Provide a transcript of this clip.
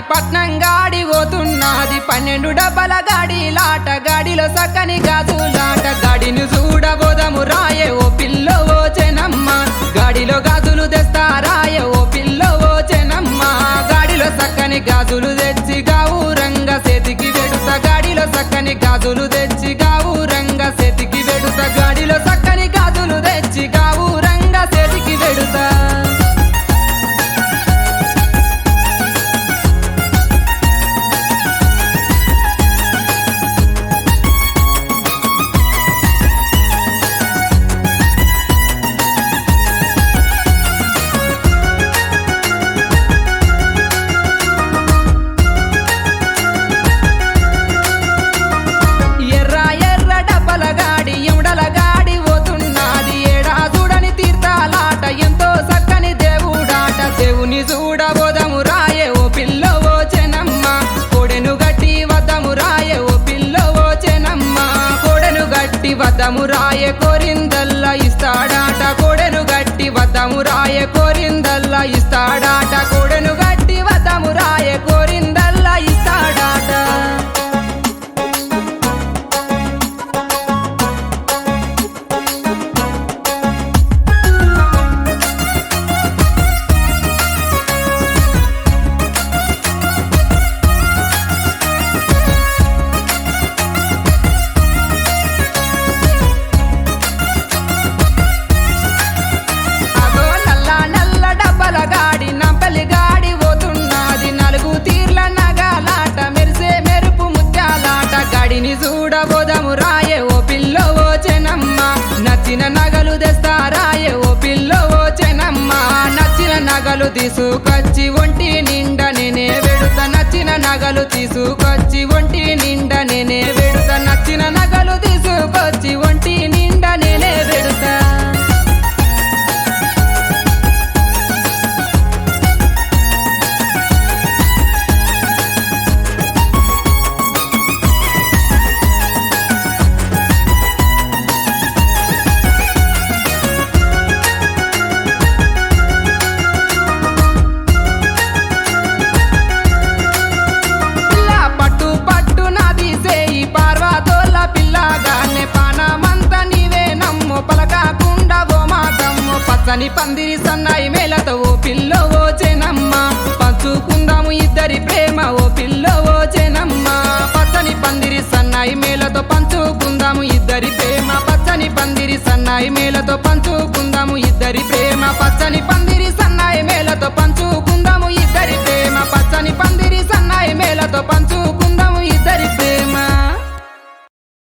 పట్నం గాడి పోతున్నది పన్నెండు డబ్బల గాడి లాట గాడిలో సక్కని గాజులాట గాడిని చూడబోదము రాయే ఓ పిల్ల ఓ చెనమ్మ గాడిలో గాజులు తెస్తారాయే ఓ పిల్ల ఓ చెనమ్మ గాడిలో సక్కని గాజులు తెచ్చి గావురంగ చేతికి వెడుత గాడిలో సక్కని గాజులు తెచ్చి గావురంగ చేతికి వెడుత గాడిలో సక్కని గాజులు తెచ్చి గావురంగ చేతికి వెడుతా ఎర్ర ఎర్ర డబ్బల గాడి ఎముడల గాడి పోతున్నది ఏడా చూడని తీర్థాలాట ఎంతో చక్కని దేవుడాట దేవుని చూడబోదము రాయే ఓ పిల్ల ఓ చెనమ్మ కోడెను గట్టి వద్దము రాయే ఓ పిల్ల ఓ చెనమ్మ కోడెను గట్టి వద్దము రాయే కోరిందల్లా ఇస్తాడాట కోడెను గట్టి వద్దము రాయే కోరిందల్లా ఇస్తాడాట కోడెను గట్టి వద్దము రాయే కోరిందల్లా ఇస్తాడాట అగో నల్ల నల్ల డబ్బల గాడి నంపలి గాడి పోతున్నది నలుగు తీర్ల నగాలాట మెరిసే మెరుపు ముత్యాలాట గాడిని చూడబోదము రాయే ఓ పిల్ల ఓ చెనమ్మ నచ్చిన నగలు తెస్తారాయే ఓ పిల్ల ఓ చెనమ్మ నచ్చిన నగలు తీసుకొచ్చి ఒంటి నిండా నేనే వెడుత నచ్చిన నగలు తీసుకొచ్చి ఒంటి నిండా నేనే వెడుత నచ్చిన నగలు తీసుకొచ్చి ఒంటి నిండా నేనే వెడుతా పిల్ల పట్టు పట్టు నాది సేయి పార్వతోళ్ళ పిల్లగానే పానమంత నీవే నమ్ము పలకాకుండా ఓ మాతమ్ము పచ్చని పందిరి సన్నాయి మేలతో ఓ పిల్ల ఓ చెనమ్మ పంచుకుందాము ఇద్దరి ప్రేమ ఓ పిల్ల ఓ చెనమ్మ పచ్చని పందిరి సన్నాయి మేలతో పంచుకుందాము ఇద్దరి ప్రేమ పచ్చని పందిరి సన్నాయి మేలతో పంచుకుందాము ఇద్దరి ప్రేమ పచ్చని పందిరి